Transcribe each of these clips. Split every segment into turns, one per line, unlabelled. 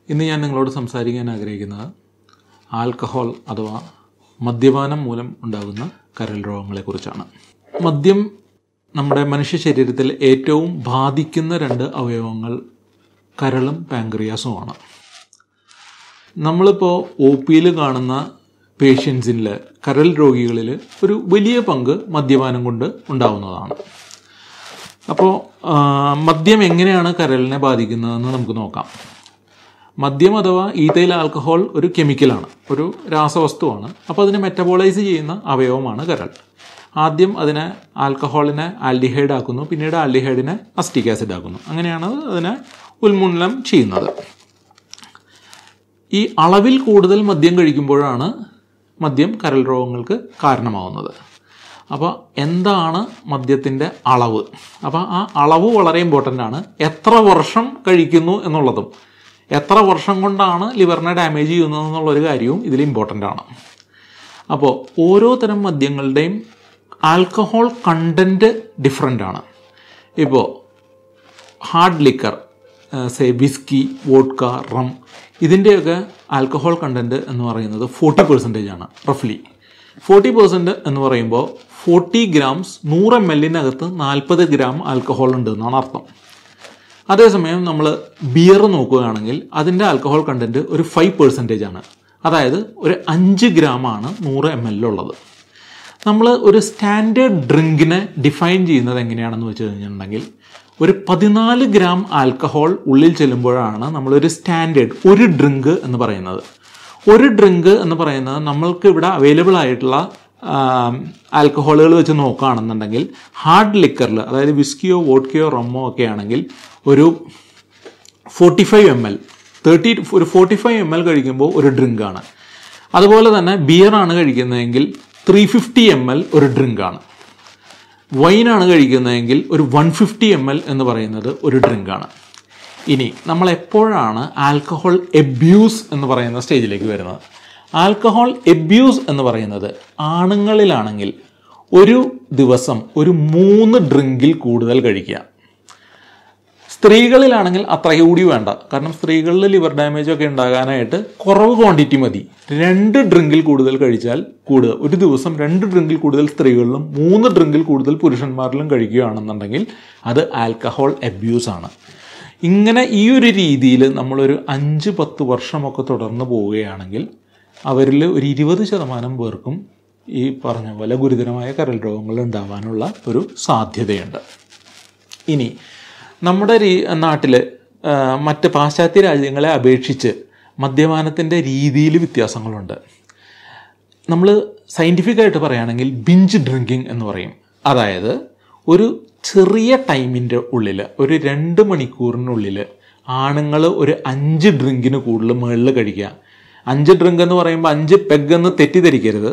ഇന്ന് ഞാൻ നിങ്ങളോട് സംസാരിക്കാൻ ആഗ്രഹിക്കുന്നത് ആൽക്കഹോൾ അഥവാ മദ്യപാനം മൂലം ഉണ്ടാകുന്ന കരൾ രോഗങ്ങളെക്കുറിച്ചാണ് മദ്യം നമ്മുടെ മനുഷ്യ ശരീരത്തിൽ ഏറ്റവും ബാധിക്കുന്ന രണ്ട് അവയവങ്ങൾ കരളും പാങ്ക്രിയാസുമാണ് നമ്മളിപ്പോൾ ഒ പിയിൽ കാണുന്ന പേഷ്യൻസിൽ കരൾ രോഗികളിൽ ഒരു വലിയ പങ്ക് മദ്യപാനം കൊണ്ട് ഉണ്ടാവുന്നതാണ് അപ്പോൾ മദ്യം എങ്ങനെയാണ് കരളിനെ ബാധിക്കുന്നതെന്ന് നമുക്ക് നോക്കാം മദ്യം അഥവാ ഈതൈൽ ആൽക്കഹോൾ ഒരു കെമിക്കലാണ് ഒരു രാസവസ്തുവാണ് അപ്പോൾ അതിനെ മെറ്റബോളൈസ് ചെയ്യുന്ന അവയവമാണ് കരൾ ആദ്യം അതിനെ ആൽക്കഹോളിനെ ആൽഡിഹൈഡ് ആക്കുന്നു പിന്നീട് ആൽഡിഹൈഡിനെ അസ്റ്റിക് ആസിഡ് ആക്കുന്നു അങ്ങനെയാണ് അതിനെ ഉന്മൂലനം ചെയ്യുന്നത് ഈ അളവിൽ കൂടുതൽ മദ്യം കഴിക്കുമ്പോഴാണ് മദ്യം കരൾ രോഗങ്ങൾക്ക് കാരണമാവുന്നത് അപ്പോൾ എന്താണ് മദ്യത്തിൻ്റെ അളവ് അപ്പോൾ ആ അളവ് വളരെ ഇമ്പോർട്ടൻ്റ് ആണ് എത്ര വർഷം കഴിക്കുന്നു എന്നുള്ളതും എത്ര വർഷം കൊണ്ടാണ് ലിവറിനെ ഡാമേജ് ചെയ്യുന്നത് എന്നുള്ളൊരു കാര്യവും ഇതിൽ ഇമ്പോർട്ടൻ്റ് ആണ് അപ്പോൾ ഓരോ തരം മദ്യങ്ങളുടെയും ആൽക്കഹോൾ കണ്ടൻറ്റ് ഡിഫറെൻ്റ് ആണ് ഇപ്പോൾ hard liquor say whisky vodka rum ഇതിൻ്റെയൊക്കെ ആൽക്കഹോൾ കണ്ടൻറ്റ് എന്ന് പറയുന്നത് ഫോർട്ടി പെർസെൻറ്റേജ് ആണ് റഫ്ലി ഫോർട്ടി പെർസെൻറ്റ് എന്ന് പറയുമ്പോൾ ഫോർട്ടി ഗ്രാംസ് നൂറ് എം എല്ലിനകത്ത് നാൽപ്പത് ഗ്രാം ആൽക്കഹോൾ ഉണ്ട് എന്നാണ് അർത്ഥം അതേസമയം നമ്മൾ ബിയർ നോക്കുകയാണെങ്കിൽ അതിൻ്റെ ആൽക്കഹോൾ കണ്ടൻറ്റ് ഒരു ഫൈവ് പെർസെൻറ്റേജ് ആണ് അതായത് ഒരു അഞ്ച് ഗ്രാമാണ് നൂറ് എം എല്ലുള്ളത് നമ്മൾ ഒരു സ്റ്റാൻഡേർഡ് ഡ്രിങ്കിനെ ഡിഫൈൻ ചെയ്യുന്നത് എങ്ങനെയാണെന്ന് വെച്ച് കഴിഞ്ഞിട്ടുണ്ടെങ്കിൽ ഒരു പതിനാല് ഗ്രാം ആൽക്കഹോൾ ഉള്ളിൽ ചെല്ലുമ്പോഴാണ് നമ്മളൊരു സ്റ്റാൻഡേർഡ് ഒരു ഡ്രിങ്ക് എന്ന് പറയുന്നത് ഒരു ഡ്രിങ്ക് എന്ന് പറയുന്നത് നമ്മൾക്ക് ഇവിടെ അവൈലബിൾ ആയിട്ടുള്ള ആൽക്കഹോളുകൾ വെച്ച് നോക്കുകയാണെന്നുണ്ടെങ്കിൽ ഹാർഡ് ലിക്കറിൽ അതായത് വിസ്കിയോ വോഡ്കയോ റമ്മോ ഒക്കെ ആണെങ്കിൽ ഒരു forty five M L thirty ഒരു ഫോർട്ടി ഫൈവ് എം എൽ കഴിക്കുമ്പോൾ ഒരു ഡ്രിങ്കാണ് അതുപോലെ തന്നെ ബിയറാണ് കഴിക്കുന്നതെങ്കിൽ ത്രീ ഫിഫ്റ്റി എം എൽ ഒരു ഡ്രിങ്കാണ് വൈനാണ് കഴിക്കുന്നതെങ്കിൽ ഒരു വൺ ഫിഫ്റ്റി എം എൽ എന്ന് പറയുന്നത് ഒരു ഡ്രിങ്കാണ് ഇനി നമ്മൾ എപ്പോഴാണ് ആൽക്കഹോൾ എബ്യൂസ് എന്ന് പറയുന്ന സ്റ്റേജിലേക്ക് വരുന്നത് ആൽക്കഹോൾ എബ്യൂസ് എന്ന് പറയുന്നത് ആണുങ്ങളിലാണെങ്കിൽ ഒരു ദിവസം ഒരു മൂന്ന് ഡ്രിങ്കിൽ കൂടുതൽ കഴിക്കുക സ്ത്രീകളിലാണെങ്കിൽ അത്ര കൂടി വേണ്ട കാരണം സ്ത്രീകളിൽ ലിവർ ഡാമേജ് ഒക്കെ ഉണ്ടാകാനായിട്ട് കുറവ് ക്വാണ്ടിറ്റി മതി രണ്ട് ഡ്രിങ്കിൽ കൂടുതൽ കഴിച്ചാൽ കൂടുതൽ ഒരു ദിവസം രണ്ട് ഡ്രിങ്കിൽ കൂടുതൽ സ്ത്രീകളിലും മൂന്ന് ഡ്രിങ്കിൽ കൂടുതൽ പുരുഷന്മാരിലും കഴിക്കുകയാണെന്നുണ്ടെങ്കിൽ അത് ആൽക്കഹോൾ അബ്യൂസ് ആണ് ഇങ്ങനെ ഈ ഒരു രീതിയിൽ നമ്മളൊരു അഞ്ച് പത്ത് വർഷമൊക്കെ തുടർന്ന് പോവുകയാണെങ്കിൽ അവരിൽ ഒരു ഇരുപത് ശതമാനം പേർക്കും ഈ പറഞ്ഞ പോലെ ഗുരുതരമായ കരൾ രോഗങ്ങൾ ഉണ്ടാവാനുള്ള ഒരു സാധ്യതയുണ്ട് ഇനി നമ്മുടെ രീ നാട്ടിൽ മറ്റ് പാശ്ചാത്യ രാജ്യങ്ങളെ അപേക്ഷിച്ച് മദ്യപാനത്തിൻ്റെ രീതിയിൽ വ്യത്യാസങ്ങളുണ്ട് നമ്മൾ സയൻറ്റിഫിക്കായിട്ട് പറയുകയാണെങ്കിൽ ബിഞ്ച് ഡ്രിങ്കിങ് എന്ന് പറയും അതായത് ഒരു ചെറിയ ടൈമിൻ്റെ ഉള്ളിൽ ഒരു രണ്ട് മണിക്കൂറിനുള്ളിൽ ആണുങ്ങൾ ഒരു അഞ്ച് ഡ്രിങ്കിന് കൂടുതൽ മുകളിൽ കഴിക്കുക അഞ്ച് ഡ്രിങ്ക് എന്ന് പറയുമ്പോൾ അഞ്ച് പെഗ് എന്ന് തെറ്റിദ്ധരിക്കരുത്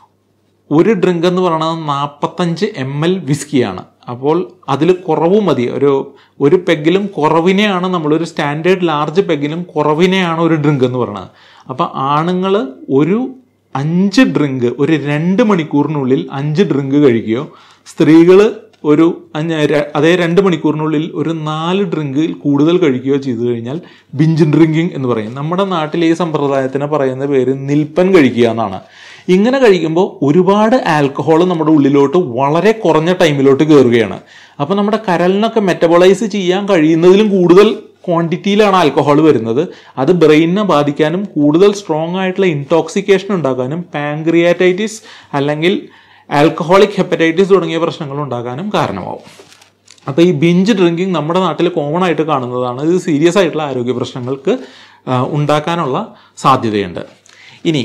ഒരു ഡ്രിങ്ക് എന്ന് പറയുന്നത് നാൽപ്പത്തഞ്ച് എം എൽ വിസ്കിയാണ് അപ്പോൾ അതിൽ കുറവ് മതി ഒരു ഒരു പെഗിലും കുറവിനെയാണ് നമ്മളൊരു സ്റ്റാൻഡേർഡ് ലാർജ് പെഗിലും കുറവിനെയാണ് ഒരു ഡ്രിങ്ക് എന്ന് പറയുന്നത് അപ്പോൾ ആണുങ്ങൾ ഒരു അഞ്ച് ഡ്രിങ്ക് ഒരു രണ്ട് മണിക്കൂറിനുള്ളിൽ അഞ്ച് ഡ്രിങ്ക് കഴിക്കുകയോ സ്ത്രീകൾ ഒരു അതേ രണ്ട് മണിക്കൂറിനുള്ളിൽ ഒരു നാല് ഡ്രിങ്ക് കൂടുതൽ കഴിക്കുകയോ ചെയ്തു കഴിഞ്ഞാൽ ബിഞ്ച് ഡ്രിങ്കിങ് എന്ന് പറയും നമ്മുടെ നാട്ടിലെ ഈ സമ്പ്രദായത്തിന് പറയുന്ന പേര് നിൽപ്പൻ കഴിക്കുക എന്നാണ് ഇങ്ങനെ കഴിക്കുമ്പോൾ ഒരുപാട് ആൽക്കഹോൾ നമ്മുടെ ഉള്ളിലോട്ട് വളരെ കുറഞ്ഞ ടൈമിലോട്ട് കയറുകയാണ് അപ്പോൾ നമ്മുടെ കരളിനൊക്കെ മെറ്റബോളൈസ് ചെയ്യാൻ കഴിയുന്നതിലും കൂടുതൽ ക്വാണ്ടിറ്റിയിലാണ് ആൽക്കഹോൾ വരുന്നത് അത് ബ്രെയിനിനെ ബാധിക്കാനും കൂടുതൽ സ്ട്രോങ് ആയിട്ടുള്ള ഇൻടോക്സിക്കേഷൻ ഉണ്ടാക്കാനും പാങ്ക്രിയാറ്റൈറ്റിസ് അല്ലെങ്കിൽ ആൽക്കഹോളിക് ഹെപ്പറ്റൈറ്റിസ് തുടങ്ങിയ പ്രശ്നങ്ങൾ ഉണ്ടാകാനും കാരണമാവും അപ്പോൾ ഈ ബിഞ്ച് ഡ്രിങ്കിങ് നമ്മുടെ നാട്ടിൽ കോമൺ ആയിട്ട് കാണുന്നതാണ് ഇത് സീരിയസ് ആയിട്ടുള്ള ആരോഗ്യ പ്രശ്നങ്ങൾക്ക് ഉണ്ടാക്കാനുള്ള സാധ്യതയുണ്ട് ഇനി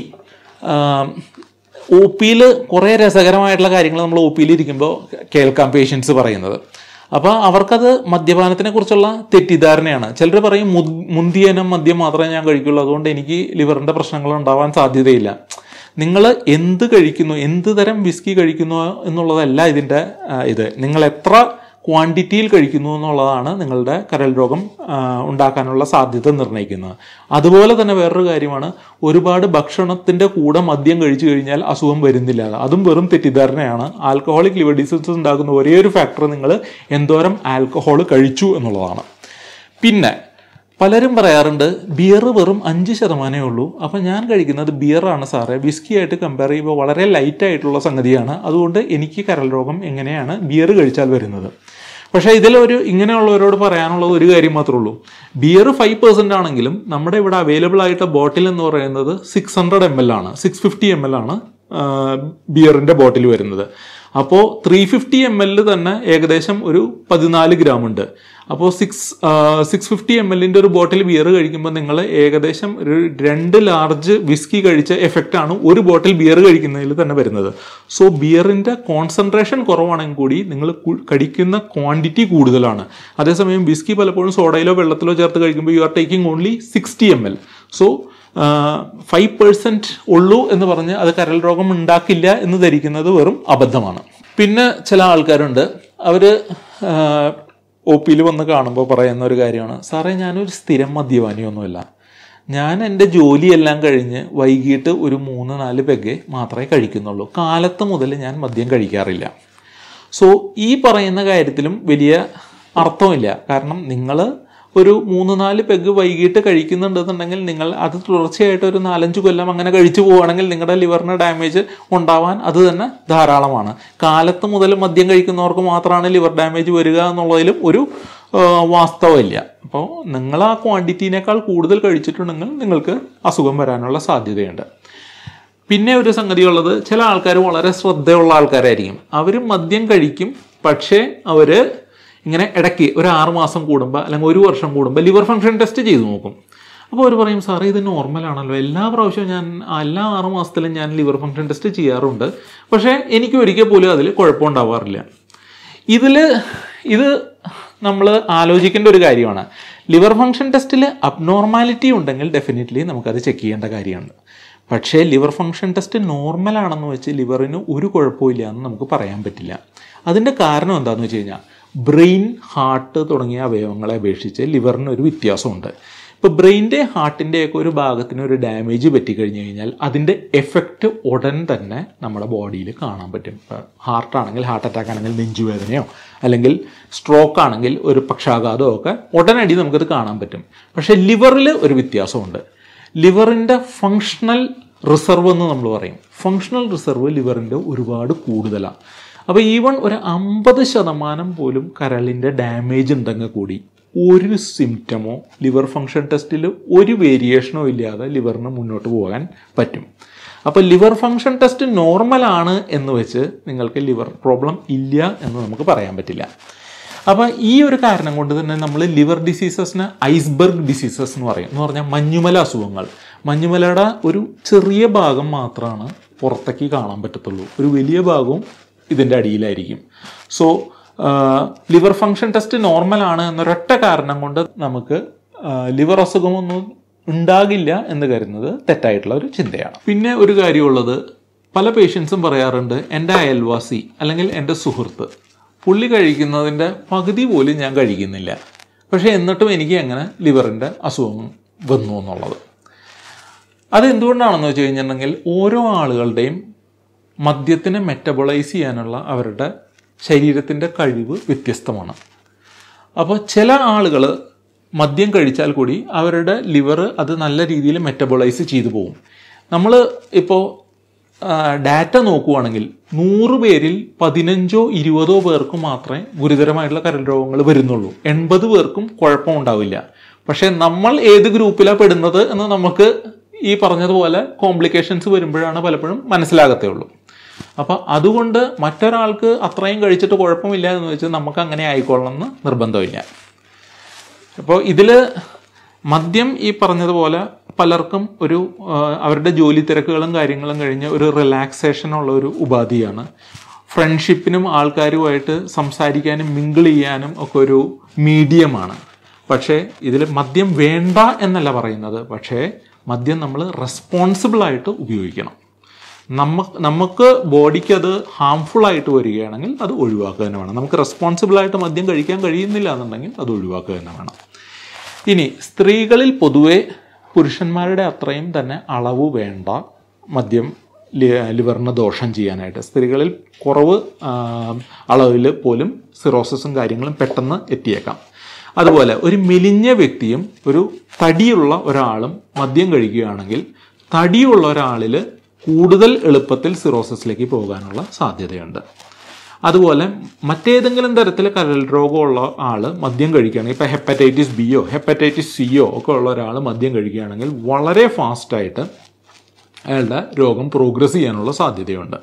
ഒ പിയിൽ കുറേ രസകരമായിട്ടുള്ള കാര്യങ്ങൾ നമ്മൾ ഒ പിയിൽ ഇരിക്കുമ്പോൾ കേൾക്കാം പേഷ്യൻസ് പറയുന്നത് അപ്പോൾ അവർക്കത് മദ്യപാനത്തിനെ കുറിച്ചുള്ള തെറ്റിദ്ധാരണയാണ് ചിലർ പറയും മുന്തിയനം മദ്യം മാത്രമേ ഞാൻ കഴിക്കുള്ളൂ അതുകൊണ്ട് എനിക്ക് ലിവറിൻ്റെ പ്രശ്നങ്ങൾ ഉണ്ടാവാൻ സാധ്യതയില്ല നിങ്ങൾ എന്ത് കഴിക്കുന്നു എന്ത് തരം വിസ്കി കഴിക്കുന്നു എന്നുള്ളതല്ല ഇതിൻ്റെ ഇത് നിങ്ങൾ എത്ര ക്വാണ്ടിറ്റിയിൽ കഴിക്കുന്നു എന്നുള്ളതാണ് നിങ്ങളുടെ കരൾ രോഗം ആ, ഉണ്ടാക്കാനുള്ള സാധ്യത നിർണ്ണയിക്കുന്നത് അതുപോലെ തന്നെ വേറൊരു കാര്യമാണ് ഒരുപാട് ഭക്ഷണത്തിന്റെ കൂടെ മദ്യം കഴിച്ചു കഴിഞ്ഞാൽ അസുഖം വരുന്നില്ല അതും വെറും തെറ്റിദ്ധാരണയാണ് ആൽക്കഹോളിക് ലിവർ ഡിസീസ് ഉണ്ടാക്കുന്ന ഒരേ ഒരു ഫാക്ടർ നിങ്ങൾ എന്തോരം ആൽക്കഹോൾ കഴിച്ചു എന്നുള്ളതാണ് പിന്നെ പലരും പറയാറുണ്ട് ബിയർ വെറും അഞ്ച് ശതമാനമേ ഉള്ളൂ അപ്പം ഞാൻ കഴിക്കുന്നത് ബിയറാണ് സാറേ വിസ്കി ആയിട്ട് കമ്പയർ ചെയ്യുമ്പോൾ വളരെ ലൈറ്റ് ആയിട്ടുള്ള സംഗതിയാണ് അതുകൊണ്ട് എനിക്ക് കരൾ രോഗം എങ്ങനെയാണ് ബിയർ കഴിച്ചാൽ വരുന്നത് പക്ഷേ ഇതിലൊരു ഇങ്ങനെയുള്ളവരോട് പറയാനുള്ളത് ഒരു കാര്യം മാത്രമേ ഉള്ളൂ ബിയർ ഫൈവ് പെർസെൻ്റ് ആണെങ്കിലും നമ്മുടെ ഇവിടെ അവൈലബിൾ ആയിട്ട് ബോട്ടിൽ എന്ന് പറയുന്നത് സിക്സ് ഹൺഡ്രഡ് എം എൽ ആണ് സിക്സ് ഫിഫ്റ്റി എം എൽ ആണ് ബിയറിൻ്റെ ബോട്ടിൽ വരുന്നത് അപ്പോൾ ത്രീ ഫിഫ്റ്റി എം എല്ലിൽ തന്നെ ഏകദേശം ഒരു പതിനാല് ഗ്രാം ഉണ്ട് അപ്പോൾ സിക്സ് സിക്സ് ഫിഫ്റ്റി എം എല്ലിൻ്റെ ഒരു ബോട്ടിൽ ബിയർ കഴിക്കുമ്പോൾ നിങ്ങൾ ഏകദേശം ഒരു രണ്ട് ലാർജ് വിസ്കി കഴിച്ച എഫക്റ്റ് ആണ് ഒരു ബോട്ടിൽ ബിയർ കഴിക്കുന്നതിൽ തന്നെ വരുന്നത് സോ ബിയറിൻ്റെ കോൺസെൻട്രേഷൻ കുറവാണെങ്കിൽ കൂടി നിങ്ങൾ കു- കഴിക്കുന്ന ക്വാണ്ടിറ്റി കൂടുതലാണ് അതേസമയം വിസ്കി പലപ്പോഴും സോഡയിലോ വെള്ളത്തിലോ ചേർത്ത് കഴിക്കുമ്പോൾ you are taking only sixty M L so five percent ഉള്ളൂ എന്ന് പറഞ്ഞ് അത് കരൾ രോഗം ഉണ്ടാക്കില്ല എന്ന് ധരിക്കുന്നത് വെറും അബദ്ധമാണ് പിന്നെ ചില ആൾക്കാരുണ്ട് അവർ ഒ പിയിൽ വന്ന് കാണുമ്പോൾ പറയുന്ന ഒരു കാര്യമാണ് സാറേ ഞാനൊരു സ്ഥിരം മദ്യപാനിയൊന്നുമല്ല ഞാൻ എൻ്റെ ജോലിയെല്ലാം കഴിഞ്ഞ് വൈകിട്ട് ഒരു മൂന്ന് നാല് പെഗ് മാത്രമേ കഴിക്കുന്നുള്ളൂ കാലത്ത് മുതൽ ഞാൻ മദ്യം കഴിക്കാറില്ല സോ ഈ പറയുന്ന കാര്യത്തിലും വലിയ അർത്ഥമില്ല കാരണം നിങ്ങൾ ഒരു മൂന്ന് നാല് പെഗ് വൈകിട്ട് കഴിക്കുന്നുണ്ടെന്നുണ്ടെങ്കിൽ നിങ്ങൾ അത് തുടർച്ചയായിട്ട് ഒരു നാലഞ്ച് കൊല്ലം അങ്ങനെ കഴിച്ചു പോവുകയാണെങ്കിൽ നിങ്ങളുടെ ലിവറിന് ഡാമേജ് ഉണ്ടാവാൻ അത് തന്നെ ധാരാളമാണ് കാലത്ത് മുതൽ മദ്യം കഴിക്കുന്നവർക്ക് മാത്രമാണ് ലിവർ ഡാമേജ് വരിക എന്നുള്ളതിലും ഒരു ആ, വാസ്തവമില്ല അപ്പോൾ നിങ്ങൾ ആ ക്വാണ്ടിറ്റീനേക്കാൾ കൂടുതൽ കഴിച്ചിട്ടുണ്ടെങ്കിൽ നിങ്ങൾക്ക് അസുഖം വരാനുള്ള സാധ്യതയുണ്ട് പിന്നെ ഒരു സംഗതി ഉള്ളത് ചില ആൾക്കാർ വളരെ ശ്രദ്ധയുള്ള ആൾക്കാരായിരിക്കും അവർ മദ്യം കഴിക്കും പക്ഷേ അവർ ഇങ്ങനെ ഇടയ്ക്ക് ഒരു ആറ് മാസം കൂടുമ്പോൾ അല്ലെങ്കിൽ ഒരു വർഷം കൂടുമ്പോൾ ലിവർ ഫംഗ്ഷൻ ടെസ്റ്റ് ചെയ്ത് നോക്കും അപ്പോൾ അവർ പറയും സാറേ ഇത് നോർമലാണല്ലോ എല്ലാ പ്രാവശ്യവും ഞാൻ എല്ലാ ആറ് മാസത്തിലും ഞാൻ ലിവർ ഫംഗ്ഷൻ ടെസ്റ്റ് ചെയ്യാറുണ്ട് പക്ഷേ എനിക്ക് ഒരിക്കൽ പോലും അതിൽ കുഴപ്പമുണ്ടാവാറില്ല ഇതിൽ ഇത് നമ്മൾ ആലോചിക്കേണ്ട ഒരു കാര്യമാണ് ലിവർ ഫംഗ്ഷൻ ടെസ്റ്റിൽ അബ്നോർമാലിറ്റി ഉണ്ടെങ്കിൽ ഡെഫിനറ്റ്ലി നമുക്കത് ചെക്ക് ചെയ്യേണ്ട കാര്യമുണ്ട് പക്ഷേ ലിവർ ഫംഗ്ഷൻ ടെസ്റ്റ് നോർമൽ ആണെന്ന് വെച്ച് ലിവറിന് ഒരു കുഴപ്പമില്ല എന്ന് നമുക്ക് പറയാൻ പറ്റില്ല അതിൻ്റെ കാരണം എന്താണെന്ന് വെച്ച് കഴിഞ്ഞാൽ ബ്രെയിൻ ഹാർട്ട് തുടങ്ങിയ അവയവങ്ങളെ അപേക്ഷിച്ച് ലിവറിന് ഒരു വ്യത്യാസമുണ്ട് ഇപ്പോൾ ബ്രെയിൻ്റെ ഹാർട്ടിൻ്റെയൊക്കെ ഒരു ഭാഗത്തിന് ഒരു ഡാമേജ് പറ്റിക്കഴിഞ്ഞ് കഴിഞ്ഞാൽ അതിൻ്റെ എഫക്റ്റ് ഉടൻ തന്നെ നമ്മുടെ ബോഡിയിൽ കാണാൻ പറ്റും ഇപ്പോൾ ഹാർട്ടാണെങ്കിൽ ഹാർട്ട് അറ്റാക്ക് ആണെങ്കിൽ നെഞ്ചുവേദനയോ അല്ലെങ്കിൽ സ്ട്രോക്ക് ആണെങ്കിൽ ഒരു പക്ഷാഘാതമോ ഒക്കെ ഉടനടി നമുക്കത് കാണാൻ പറ്റും പക്ഷേ ലിവറിൽ ഒരു വ്യത്യാസമുണ്ട് ലിവറിൻ്റെ ഫങ്ഷണൽ റിസർവ് എന്ന് നമ്മൾ പറയും ഫങ്ഷണൽ റിസർവ് ലിവറിൻ്റെ ഒരുപാട് കൂടുതലാണ് അപ്പോൾ ഈവൺ ഒരു അമ്പത് ശതമാനം പോലും കരളിൻ്റെ ഡാമേജ് ഉണ്ടെങ്കിൽ കൂടി ഒരു സിംറ്റമോ ലിവർ ഫങ്ഷൻ ടെസ്റ്റിൽ ഒരു വേരിയേഷനോ ഇല്ലാതെ ലിവറിന് മുന്നോട്ട് പോകാൻ പറ്റും അപ്പോൾ ലിവർ ഫങ്ഷൻ ടെസ്റ്റ് നോർമലാണ് എന്ന് വെച്ച് നിങ്ങൾക്ക് ലിവർ പ്രോബ്ലം ഇല്ല എന്ന് നമുക്ക് പറയാൻ പറ്റില്ല അപ്പോൾ ഈ ഒരു കാരണം കൊണ്ട് തന്നെ നമ്മൾ ലിവർ ഡിസീസസിന് ഐസ്ബർഗ് ഡിസീസസ് എന്ന് പറയും എന്ന് പറഞ്ഞാൽ മഞ്ഞുമല അസുഖങ്ങൾ മഞ്ഞുമലയുടെ ഒരു ചെറിയ ഭാഗം മാത്രമാണ് പുറത്തേക്ക് കാണാൻ പറ്റത്തുള്ളൂ ഒരു വലിയ ഭാഗവും ഇതിൻ്റെ അടിയിലായിരിക്കും സോ ലിവർ ഫങ്ഷൻ ടെസ്റ്റ് നോർമലാണ് എന്നൊരൊറ്റ കാരണം കൊണ്ട് നമുക്ക് ലിവർ അസുഖമൊന്നും ഉണ്ടാകില്ല എന്ന് കരുതുന്നത് തെറ്റായിട്ടുള്ള ഒരു ചിന്തയാണ് പിന്നെ ഒരു കാര്യമുള്ളത് പല പേഷ്യൻസും പറയാറുണ്ട് എൻ്റെ അയൽവാസി അല്ലെങ്കിൽ എൻ്റെ സുഹൃത്ത് പുള്ളി കഴിക്കുന്നതിൻ്റെ പകുതി പോലും ഞാൻ കഴിക്കുന്നില്ല പക്ഷേ എന്നിട്ടും എനിക്ക് എങ്ങനെ ലിവറിൻ്റെ അസുഖം വന്നു എന്നുള്ളത് അത് എന്തുകൊണ്ടാണെന്ന് വെച്ച് കഴിഞ്ഞിട്ടുണ്ടെങ്കിൽ ഓരോ ആളുകളുടെയും മദ്യത്തിനെ മെറ്റബോളൈസ് ചെയ്യാനുള്ള അവരുടെ ശരീരത്തിൻ്റെ കഴിവ് വ്യത്യസ്തമാണ് അപ്പോൾ ചില ആളുകൾ മദ്യം കഴിച്ചാൽ കൂടി അവരുടെ ലിവർ അത് നല്ല രീതിയിൽ മെറ്റബോളൈസ് ചെയ്തു പോകും നമ്മൾ ഇപ്പോൾ ഡാറ്റ നോക്കുവാണെങ്കിൽ നൂറ് പേരിൽ പതിനഞ്ചോ ഇരുപതോ പേർക്ക് മാത്രമേ ഗുരുതരമായിട്ടുള്ള കരൾ രോഗങ്ങൾ വരുന്നുള്ളൂ എൺപത് പേർക്കും കുഴപ്പമുണ്ടാവില്ല പക്ഷേ നമ്മൾ ഏത് ഗ്രൂപ്പിലാണ് പെടുന്നത് എന്ന് നമുക്ക് ഈ പറഞ്ഞതുപോലെ കോംപ്ലിക്കേഷൻസ് വരുമ്പോഴാണ് പലപ്പോഴും മനസ്സിലാകത്തേ ഉള്ളൂ അപ്പോൾ അതുകൊണ്ട് മറ്റൊരാൾക്ക് അത്രയും കഴിച്ചിട്ട് കുഴപ്പമില്ല എന്ന് വെച്ച് നമുക്ക് അങ്ങനെ ആയിക്കൊള്ളണമെന്ന് നിർബന്ധമില്ല അപ്പോൾ ഇതിൽ മദ്യം ഈ പറഞ്ഞതുപോലെ പലർക്കും ഒരു ആ, അവരുടെ ജോലി തിരക്കുകളും കാര്യങ്ങളും കഴിഞ്ഞ് ഒരു റിലാക്സേഷനുള്ള ഒരു ഉപാധിയാണ് ഫ്രണ്ട്ഷിപ്പിനും ആൾക്കാരുമായിട്ട് സംസാരിക്കാനും മിങ്കിൾ ചെയ്യാനും ഒക്കെ ഒരു മീഡിയമാണ് പക്ഷേ ഇതിൽ മദ്യം വേണ്ട എന്നല്ല പറയുന്നത് പക്ഷേ മദ്യം നമ്മൾ റെസ്പോൺസിബിളായിട്ട് ഉപയോഗിക്കണം നമ്മ നമുക്ക് ബോഡിക്ക് അത് ഹാംഫുൾ ആയിട്ട് വരികയാണെങ്കിൽ അത് ഒഴിവാക്കുക തന്നെ വേണം നമുക്ക് റെസ്പോൺസിബിളായിട്ട് മദ്യം കഴിക്കാൻ കഴിയുന്നില്ല എന്നുണ്ടെങ്കിൽ അത് ഒഴിവാക്കുക തന്നെ വേണം ഇനി സ്ത്രീകളിൽ പൊതുവെ പുരുഷന്മാരുടെ അത്രയും തന്നെ അളവ് വേണ്ട മദ്യം ലി- ലിവറിന് ദോഷം ചെയ്യാനായിട്ട് സ്ത്രീകളിൽ കുറവ് അളവിൽ പോലും സിറോസിസും കാര്യങ്ങളും പെട്ടെന്ന് എത്തിയേക്കാം അതുപോലെ ഒരു മെലിഞ്ഞ വ്യക്തിയും ഒരു തടിയുള്ള ഒരാളും മദ്യം കഴിക്കുകയാണെങ്കിൽ തടിയുള്ള ഒരാളിൽ കൂടുതൽ എളുപ്പത്തിൽ സിറോസിസിലേക്ക് പോകാനുള്ള സാധ്യതയുണ്ട് അതുപോലെ മറ്റേതെങ്കിലും തരത്തിൽ കരൾ രോഗമുള്ള ആൾ മദ്യം കഴിക്കുകയാണെങ്കിൽ ഇപ്പോൾ ഹെപ്പറ്റൈറ്റിസ് ബിയോ ഹെപ്പറ്റൈറ്റിസ് സിയോ ഒക്കെ ഉള്ള ഒരാൾ മദ്യം കഴിക്കുകയാണെങ്കിൽ വളരെ ഫാസ്റ്റായിട്ട് അയാളുടെ രോഗം പ്രോഗ്രസ് ചെയ്യാനുള്ള സാധ്യതയുണ്ട്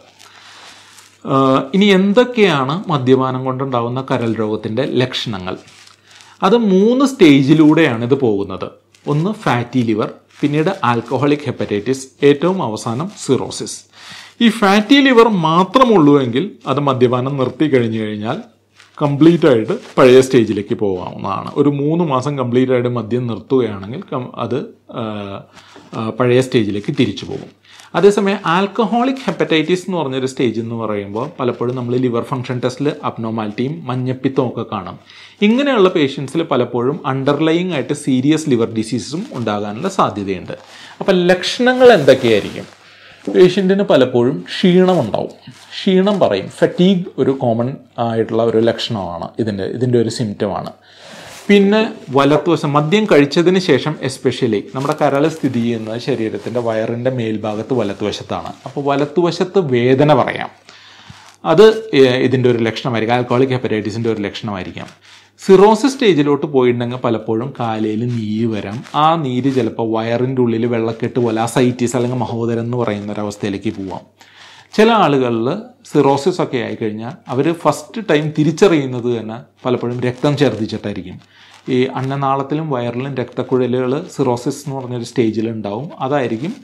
ആഹ് ഇനി എന്തൊക്കെയാണ് മദ്യപാനം കൊണ്ടുണ്ടാകുന്ന കരൾ രോഗത്തിൻ്റെ ലക്ഷണങ്ങൾ അത് മൂന്ന് സ്റ്റേജിലൂടെയാണ് ഇത് പോകുന്നത് ഒന്ന് ഫാറ്റി ലിവർ പിന്നീട് ആൽക്കഹോളിക് ഹെപ്പറ്റൈറ്റിസ് ഏറ്റവും അവസാനം സിറോസിസ് ഈ ഫാറ്റി ലിവർ മാത്രമുള്ളൂ എങ്കിൽ അത് മദ്യപാനം നിർത്തി കഴിഞ്ഞു കഴിഞ്ഞാൽ കംപ്ലീറ്റ് ആയിട്ട് പഴയ സ്റ്റേജിലേക്ക് പോകാവുന്നതാണ് ഒരു മൂന്ന് മാസം കംപ്ലീറ്റ് ആയിട്ട് മദ്യം നിർത്തുകയാണെങ്കിൽ കം- അത് ആ, ആ, പഴയ സ്റ്റേജിലേക്ക് തിരിച്ചു പോകും അതേസമയം ആൽക്കഹോളിക് ഹെപ്പറ്റൈറ്റിസ് എന്ന് പറഞ്ഞൊരു സ്റ്റേജ് എന്ന് പറയുമ്പോൾ പലപ്പോഴും നമ്മൾ ലിവർ ഫംഗ്ഷൻ ടെസ്റ്റിൽ അബ്നോമാലിറ്റിയും മഞ്ഞപ്പിത്തവും ഒക്കെ കാണും ഇങ്ങനെയുള്ള പേഷ്യൻസിൽ പലപ്പോഴും അണ്ടർലൈങ് ആയിട്ട് സീരിയസ് ലിവർ ഡിസീസും ഉണ്ടാകാനുള്ള സാധ്യതയുണ്ട് അപ്പം ലക്ഷണങ്ങൾ എന്തൊക്കെയായിരിക്കും പേഷ്യൻറ്റിന് പലപ്പോഴും ക്ഷീണമുണ്ടാവും ക്ഷീണം പറയും ഫറ്റീഗ് ഒരു കോമൺ ആയിട്ടുള്ള ഒരു ലക്ഷണമാണ് ഇതിൻ്റെ ഇതിൻ്റെ ഒരു സിംറ്റമാണ് പിന്നെ വലത്തുവശം മദ്യം കഴിച്ചതിന് ശേഷം എസ്പെഷ്യലി നമ്മുടെ കരൾ സ്ഥിതി ചെയ്യുന്നത് ശരീരത്തിൻ്റെ വയറിൻ്റെ മേൽഭാഗത്ത് വലത്തുവശത്താണ് അപ്പോൾ വലത്തുവശത്ത് വേദന പറയാം അത് ഏഹ്, ഇതിൻ്റെ ഒരു ലക്ഷണമായിരിക്കും ആൽക്കോളിക് ഹെപ്പറ്റൈറ്റിസിൻ്റെ ഒരു ലക്ഷണമായിരിക്കാം സിറോസിസ് സ്റ്റേജിലോട്ട് പോയിട്ടുണ്ടെങ്കിൽ പലപ്പോഴും കാലയിൽ നീര് വരാം ആ നീര് ചിലപ്പോൾ വയറിൻ്റെ ഉള്ളിൽ വെള്ളക്കെട്ട് പോലെ അസൈറ്റിസ് അല്ലെങ്കിൽ മഹോദരം എന്ന് പറയുന്ന ഒരവസ്ഥയിലേക്ക് പോവാം ചില ആളുകളിൽ സിറോസിസ് ഒക്കെ ആയിക്കഴിഞ്ഞാൽ അവർ ഫസ്റ്റ് ടൈം തിരിച്ചറിയുന്നത് തന്നെ പലപ്പോഴും രക്തം ഛർദ്ദിച്ചിട്ടായിരിക്കും ഈ അന്നനാളത്തിലും വയറിലും രക്തക്കുഴലുകൾ സിറോസിസ് എന്ന് പറഞ്ഞൊരു സ്റ്റേജിൽ ഉണ്ടാവും അതായിരിക്കും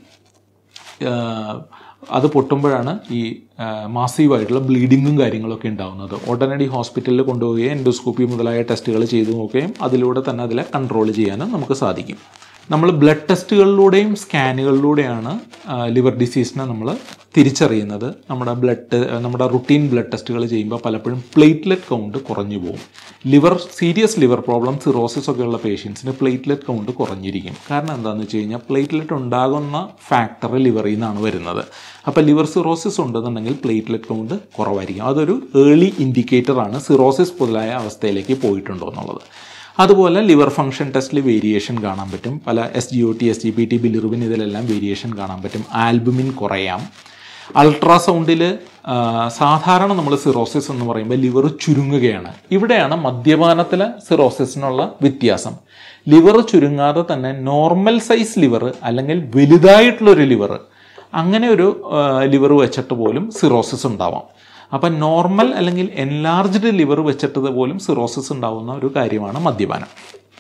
ആഹ് അത് പൊട്ടുമ്പോഴാണ് ഈ മാസീവായിട്ടുള്ള ബ്ലീഡിങ്ങും കാര്യങ്ങളൊക്കെ ഉണ്ടാകുന്നത് ഉടനടി ഹോസ്പിറ്റലിൽ കൊണ്ടുപോവുകയും എൻഡോസ്കോപ്പി മുതലായ ടെസ്റ്റുകൾ ചെയ്തു നോക്കുകയും അതിലൂടെ തന്നെ അതിലെ കൺട്രോൾ ചെയ്യാനും നമുക്ക് സാധിക്കും നമ്മൾ ബ്ലഡ് ടെസ്റ്റുകളിലൂടെയും സ്കാനുകളിലൂടെയാണ് ലിവർ ഡിസീസിനെ നമ്മൾ തിരിച്ചറിയുന്നത് നമ്മുടെ ബ്ലഡ് നമ്മുടെ റുട്ടീൻ ബ്ലഡ് ടെസ്റ്റുകൾ ചെയ്യുമ്പോൾ പലപ്പോഴും പ്ലേറ്റ്ലെറ്റ് കൗണ്ട് കുറഞ്ഞു പോകും liver serious liver problem cirrhosis ഒക്കെ ഉള്ള പേഷ്യൻസിന് പ്ലേറ്റ്ലെറ്റ് കൗണ്ട് കുറഞ്ഞിരിക്കും കാരണം എന്താണെന്ന് വെച്ച് കഴിഞ്ഞാൽ പ്ലേറ്റ്ലെറ്റ് ഉണ്ടാകുന്ന ഫാക്ടർ ലിവറിൽ നിന്നാണ് വരുന്നത് അപ്പോൾ ലിവർ സിറോസിസ് ഉണ്ടെന്നുണ്ടെങ്കിൽ പ്ലേറ്റ്ലെറ്റ് കൗണ്ട് കുറവായിരിക്കും അതൊരു ഏർലി ഇൻഡിക്കേറ്റർ ആണ് സിറോസിസ് മുതലായ അവസ്ഥയിലേക്ക് പോയിട്ടുണ്ടോ എന്നുള്ളത് അതുപോലെ ലിവർ ഫംഗ്ഷൻ ടെസ്റ്റിൽ വേരിയേഷൻ കാണാൻ പറ്റും പല S G O T S G P T bilirubin ഇതിലെല്ലാം വേരിയേഷൻ കാണാൻ പറ്റും ആൽബുമിൻ കുറയാം അൾട്രാസൗണ്ടിൽ സാധാരണ നമ്മൾ സിറോസിസ് എന്ന് പറയുമ്പോൾ ലിവർ ചുരുങ്ങുകയാണ് ഇവിടെയാണ് മദ്യപാനത്തിലെ സിറോസിസിനുള്ള വ്യത്യാസം ലിവർ ചുരുങ്ങാതെ തന്നെ നോർമൽ സൈസ് ലിവർ അല്ലെങ്കിൽ വലുതായിട്ടുള്ളൊരു ലിവർ അങ്ങനെ ഒരു ലിവർ വെച്ചിട്ട് പോലും സിറോസിസ് ഉണ്ടാവാം അപ്പം നോർമൽ അല്ലെങ്കിൽ എൻലാർജ്ഡ് ലിവർ വെച്ചിട്ട് പോലും സിറോസിസ് ഉണ്ടാവുന്ന ഒരു കാര്യമാണ് മദ്യപാനം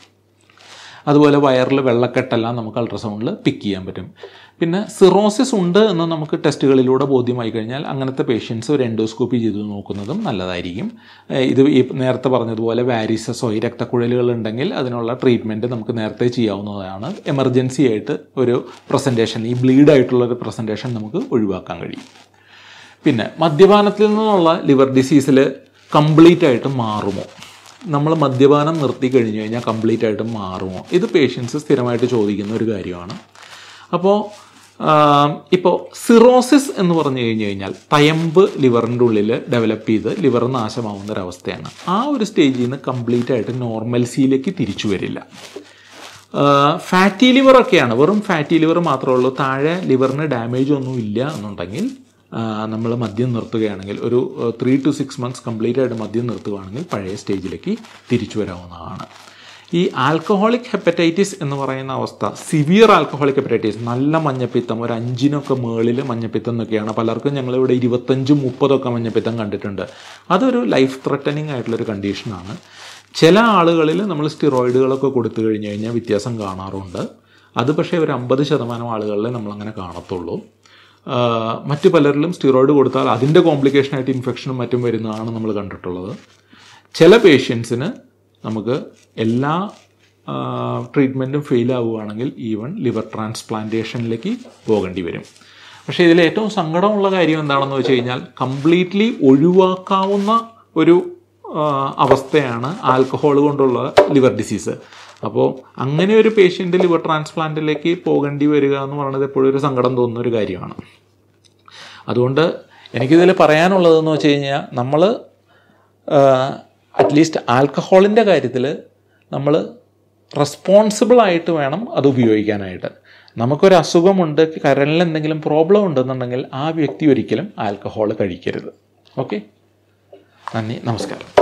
അതുപോലെ വയറിൽ വെള്ളക്കെട്ടെല്ലാം നമുക്ക് അൾട്രാസൗണ്ടിൽ പിക്ക് ചെയ്യാൻ പറ്റും പിന്നെ സിറോസിസ് ഉണ്ട് എന്ന് നമുക്ക് ടെസ്റ്റുകളിലൂടെ ബോധ്യമായി കഴിഞ്ഞാൽ അങ്ങനത്തെ പേഷ്യൻസ് ഒരു എൻഡോസ്കോപ്പി ചെയ്ത് നോക്കുന്നതും നല്ലതായിരിക്കും ഏഹ് ഇത് ഈ നേരത്തെ പറഞ്ഞതുപോലെ വാരിസസോ ഈ രക്തക്കുഴലുകൾ ഉണ്ടെങ്കിൽ അതിനുള്ള ട്രീറ്റ്മെൻറ്റ് നമുക്ക് നേരത്തെ ചെയ്യാവുന്നതാണ് എമർജൻസി ആയിട്ട് ഒരു പ്രസൻറ്റേഷൻ ഈ ബ്ലീഡ് ആയിട്ടുള്ള ഒരു പ്രസൻറ്റേഷൻ നമുക്ക് ഒഴിവാക്കാൻ കഴിയും പിന്നെ മദ്യപാനത്തിൽ നിന്നുള്ള ലിവർ ഡിസീസിൽ കംപ്ലീറ്റ് ആയിട്ട് മാറുമോ നമ്മൾ മദ്യപാനം നിർത്തി കഴിഞ്ഞു കഴിഞ്ഞാൽ കംപ്ലീറ്റ് ആയിട്ട് മാറുമോ ഇത് പേഷ്യൻസ് സ്ഥിരമായിട്ട് ചോദിക്കുന്ന ഒരു കാര്യമാണ് അപ്പോൾ ഇപ്പോൾ സിറോസിസ് എന്ന് പറഞ്ഞു കഴിഞ്ഞു കഴിഞ്ഞാൽ തയമ്പ് ലിവറിൻ്റെ ഉള്ളിൽ ഡെവലപ്പ് ചെയ്ത് ലിവർ നാശമാവുന്ന ഒരവസ്ഥയാണ് ആ ഒരു സ്റ്റേജിൽ നിന്ന് കംപ്ലീറ്റ് ആയിട്ട് നോർമൽസിയിലേക്ക് തിരിച്ചു വരില്ല ഫാറ്റി ലിവർ ഒക്കെയാണ് വെറും ഫാറ്റി ലിവർ മാത്രമേ ഉള്ളൂ താഴെ ലിവറിന് ഡാമേജ് ഒന്നും ഇല്ല എന്നുണ്ടെങ്കിൽ നമ്മൾ മദ്യം നിർത്തുകയാണെങ്കിൽ ഒരു three to six months complete ആയിട്ട് മദ്യം നിർത്തുകയാണെങ്കിൽ പഴയ സ്റ്റേജിലേക്ക് തിരിച്ചു വരാവുന്നതാണ് ഈ ആൽക്കഹോളിക് ഹെപ്പറ്റൈറ്റിസ് എന്ന് പറയുന്ന അവസ്ഥ സിവിയർ ആൽക്കഹോളിക് ഹെപ്പറ്റൈറ്റിസ് നല്ല മഞ്ഞപ്പിത്തം ഒരു അഞ്ചിനൊക്കെ മുകളിൽ മഞ്ഞപ്പിത്തം എന്നൊക്കെയാണ് പലർക്കും ഞങ്ങളിവിടെ ഇരുപത്തഞ്ചും മുപ്പതൊക്കെ മഞ്ഞപ്പിത്തം കണ്ടിട്ടുണ്ട് അതൊരു ലൈഫ് ത്രെറ്റനിങ് ആയിട്ടുള്ളൊരു കണ്ടീഷനാണ് ചില ആളുകളിൽ നമ്മൾ സ്റ്റിറോയിഡുകളൊക്കെ കൊടുത്തു കഴിഞ്ഞ് കഴിഞ്ഞാൽ വ്യത്യാസം കാണാറുണ്ട് അത് പക്ഷേ ഒരു അമ്പത് ശതമാനം ആളുകളിൽ നമ്മളങ്ങനെ കാണത്തുള്ളൂ ആഹ് മറ്റു പലരിലും സ്റ്റിറോയിഡ് കൊടുത്താൽ അതിൻ്റെ കോംപ്ലിക്കേഷനായിട്ട് ഇൻഫെക്ഷനും മറ്റും വരുന്നതാണ് നമ്മൾ കണ്ടിട്ടുള്ളത് ചില പേഷ്യൻസിന് നമുക്ക് എല്ലാ ട്രീറ്റ്മെൻറ്റും ഫെയിൽ ആവുകയാണെങ്കിൽ ഈവൻ ലിവർ ട്രാൻസ്പ്ലാന്റേഷനിലേക്ക് പോകേണ്ടി വരും പക്ഷേ ഇതിൽ ഏറ്റവും സങ്കടമുള്ള കാര്യം എന്താണെന്ന് വെച്ച് കഴിഞ്ഞാൽ കംപ്ലീറ്റ്ലി ഒഴിവാക്കാവുന്ന ഒരു ആ, അവസ്ഥയാണ് ആൽക്കഹോൾ കൊണ്ടുള്ള ലിവർ ഡിസീസ് അപ്പോൾ അങ്ങനെ ഒരു പേഷ്യൻ്റ് ലിവർ ട്രാൻസ്പ്ലാന്റിലേക്ക് പോകേണ്ടി വരിക എന്ന് പറയുന്നത് എപ്പോഴും ഒരു സങ്കടം തോന്നുന്ന ഒരു കാര്യമാണ് അതുകൊണ്ട് എനിക്കിതിൽ പറയാനുള്ളതെന്ന് വെച്ച് കഴിഞ്ഞാൽ നമ്മൾ അറ്റ്ലീസ്റ്റ് ആൽക്കഹോളിൻ്റെ കാര്യത്തിൽ നമ്മൾ റെസ്പോൺസിബിൾ ആയിട്ട് വേണം അത് ഉപയോഗിക്കാനായിട്ട് നമുക്കൊരു അസുഖമുണ്ട് കരളിൽ എന്തെങ്കിലും പ്രോബ്ലം ഉണ്ടെന്നുണ്ടെങ്കിൽ ആ വ്യക്തി ഒരിക്കലും ആൽക്കഹോൾ കഴിക്കരുത് ഓക്കെ നന്ദി നമസ്കാരം